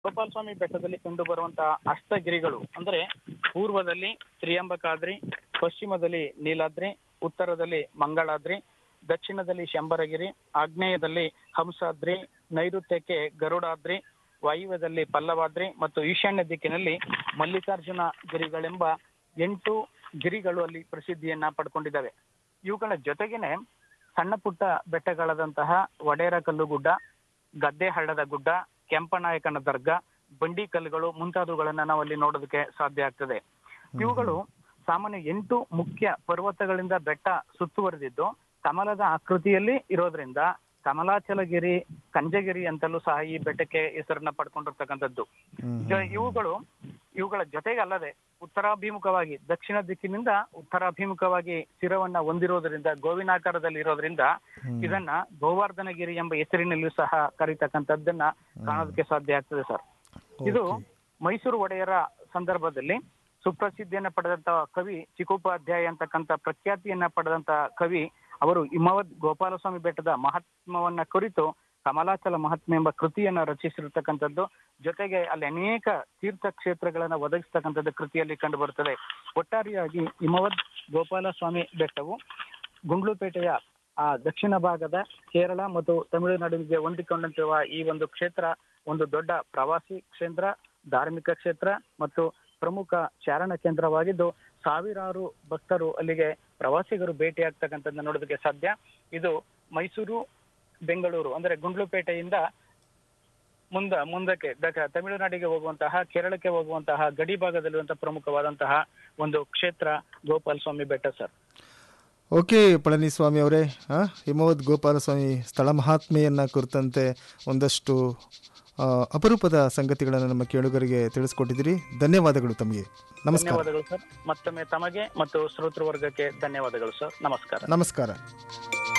ಗೋಪಾಲಸ್ವಾಮಿ ಬೆಟ್ಟದಲ್ಲಿ ಕಂಡು ಬರುವಂತಹ ಅಷ್ಟಗಿರಿಗಳು ಅಂದ್ರೆ ಪೂರ್ವದಲ್ಲಿ ತ್ರಿಯಂಬಕಾದ್ರಿ ಪಶ್ಚಿಮದಲ್ಲಿ ನೀಲಾದ್ರಿ ಉತ್ತರದಲ್ಲಿ ಮಂಗಳಾದ್ರಿ ದಕ್ಷಿಣದಲ್ಲಿ ಶಂಬರಗಿರಿ ಆಗ್ನೇಯದಲ್ಲಿ ಹಂಸಾದ್ರಿ ನೈಋತ್ಯಕ್ಕೆ ಗರುಡಾದ್ರಿ ವಾಯುವ್ಯದಲ್ಲಿ ಪಲ್ಲವಾದ್ರಿ ಮತ್ತು ಈಶಾನ್ಯ ದಿಕ್ಕಿನಲ್ಲಿ ಮಲ್ಲಿಕಾರ್ಜುನ ಗಿರಿಗಳೆಂಬ ಎಂಟು ಗಿರಿಗಳು ಅಲ್ಲಿ ಪ್ರಸಿದ್ಧಿಯನ್ನ ಪಡ್ಕೊಂಡಿದ್ದಾವೆ ಇವುಗಳ ಜೊತೆಗೇನೆ ಸಣ್ಣ ಪುಟ್ಟ ಬೆಟ್ಟಗಳಾದಂತಹ ವಡೇರ ಕಲ್ಲುಗುಡ್ಡ ಗದ್ದೆ ಹಳ್ಳದ ಗುಡ್ಡ ಕೆಂಪನಾಯಕನ ದರ್ಗಾ ಬಂಡಿ ಕಲ್ಲುಗಳು ಮುಂತಾದವುಗಳನ್ನ ನಾವು ಅಲ್ಲಿ ನೋಡೋದಕ್ಕೆ ಸಾಧ್ಯ ಆಗ್ತದೆ ಇವುಗಳು ಸಾಮಾನ್ಯ ಎಂಟು ಮುಖ್ಯ ಪರ್ವತಗಳಿಂದ ಬೆಟ್ಟ ಸುತ್ತುವರೆದಿದ್ದು ಕಮಲದ ಆಕೃತಿಯಲ್ಲಿ ಇರೋದ್ರಿಂದ ಕಮಲಾಚಲಗಿರಿ ಕಂಜಗಿರಿ ಅಂತಲೂ ಸಹ ಈ ಬೆಟ್ಟಕ್ಕೆ ಹೆಸರನ್ನ ಪಡ್ಕೊಂಡಿರ್ತಕ್ಕಂಥದ್ದು ಈಗ ಇವುಗಳು ಇವುಗಳ ಜೊತೆಗೆ ಅಲ್ಲದೆ ಉತ್ತರಾಭಿಮುಖವಾಗಿ ದಕ್ಷಿಣ ದಿಕ್ಕಿನಿಂದ ಉತ್ತರಾಭಿಮುಖವಾಗಿ ಶಿರವನ್ನ ಹೊಂದಿರೋದ್ರಿಂದ ಗೋವಿನಾಕಾರದಲ್ಲಿ ಇರೋದ್ರಿಂದ ಇದನ್ನ ಗೋವರ್ಧನಗಿರಿ ಎಂಬ ಹೆಸರಿನಲ್ಲಿಯೂ ಸಹ ಕರೀತಕ್ಕಂಥದ್ದನ್ನ ಕಾಣೋದಕ್ಕೆ ಸಾಧ್ಯ ಆಗ್ತದೆ ಸರ್ ಇದು ಮೈಸೂರು ಒಡೆಯರ ಸಂದರ್ಭದಲ್ಲಿ ಸುಪ್ರಸಿದ್ಧಿಯನ್ನ ಪಡೆದಂತ ಕವಿ ಚಿಕ್ಕೋಪಾಧ್ಯಾಯ ಅಂತಕ್ಕಂಥ ಪ್ರಖ್ಯಾತಿಯನ್ನ ಪಡೆದಂತ ಕವಿ ಅವರು ಹಿಮವದ್ ಗೋಪಾಲಸ್ವಾಮಿ ಬೆಟ್ಟದ ಮಹತ್ವವನ್ನ ಕುರಿತು ಕಮಲಾಚಲ ಮಹಾತ್ಮೆ ಎಂಬ ಕೃತಿಯನ್ನ ರಚಿಸಿರ್ತಕ್ಕಂಥದ್ದು ಜೊತೆಗೆ ಅಲ್ಲಿ ಅನೇಕ ತೀರ್ಥ ಕ್ಷೇತ್ರಗಳನ್ನ ಒದಗಿಸ್ತಕ್ಕಂಥದ್ದು ಕೃತಿಯಲ್ಲಿ ಕಂಡು ಬರುತ್ತದೆ ಒಟ್ಟಾರೆಯಾಗಿ ಹಿಮವದ್ ಗೋಪಾಲಸ್ವಾಮಿ ಬೆಟ್ಟವು ಗುಂಡ್ಲುಪೇಟೆಯ ಆ ದಕ್ಷಿಣ ಭಾಗದ ಕೇರಳ ಮತ್ತು ತಮಿಳುನಾಡಿಗೆ ಹೊಂದಿಕೊಂಡಂತಿರುವ ಈ ಒಂದು ಕ್ಷೇತ್ರ ಒಂದು ದೊಡ್ಡ ಪ್ರವಾಸಿ ಕ್ಷೇತ್ರ ಧಾರ್ಮಿಕ ಕ್ಷೇತ್ರ ಮತ್ತು ಪ್ರಮುಖ ಚಾರಣ ಕೇಂದ್ರವಾಗಿದ್ದು ಸಾವಿರಾರು ಭಕ್ತರು ಅಲ್ಲಿಗೆ ಪ್ರವಾಸಿಗರು ಭೇಟಿ ಆಗ್ತಕ್ಕಂಥದ್ದನ್ನ ನೋಡೋದಕ್ಕೆ ಸಾಧ್ಯ ಇದು ಮೈಸೂರು ಬೆಂಗಳೂರು ಅಂದ್ರೆ ಗುಂಡ್ಲುಪೇಟೆಯಿಂದ ಮುಂದ ಮುಂದಕ್ಕೆ ದಕ- ತಮಿಳುನಾಡಿಗೆ ಹೋಗುವಂತಹ ಕೇರಳಕ್ಕೆ ಹೋಗುವಂತಹ ಗಡಿ ಭಾಗದಲ್ಲಿರುವಂತಹ ಪ್ರಮುಖವಾದಂತಹ ಒಂದು ಕ್ಷೇತ್ರ ಗೋಪಾಲ ಸ್ವಾಮಿ ಬೆಟ್ಟ ಸರ್ ಓಕೆ ಪಳನಿಸ್ವಾಮಿ ಅವರೇ ಆ, ಹಿಮವದ್ ಗೋಪಾಲಸ್ವಾಮಿ ಸ್ಥಳ ಮಹಾತ್ಮೆಯನ್ನು ಕುರಿತಂತೆ ಒಂದಷ್ಟು ಆ, ಅಪರೂಪದ ಸಂಗತಿಗಳನ್ನು ನಮ್ಮ ಕೇಳುಗರಿಗೆ ತಿಳಿಸ್ಕೊಟ್ಟಿದ್ದೀರಿ ಧನ್ಯವಾದಗಳು ತಮಗೆ ನಮಸ್ಕಾರ ಧನ್ಯವಾದಗಳು ಸರ್ ಮತ್ತೊಮ್ಮೆ ತಮಗೆ ಮತ್ತು ಶ್ರೋತೃ ವರ್ಗಕ್ಕೆ ಧನ್ಯವಾದಗಳು ಸರ್ ನಮಸ್ಕಾರ ನಮಸ್ಕಾರ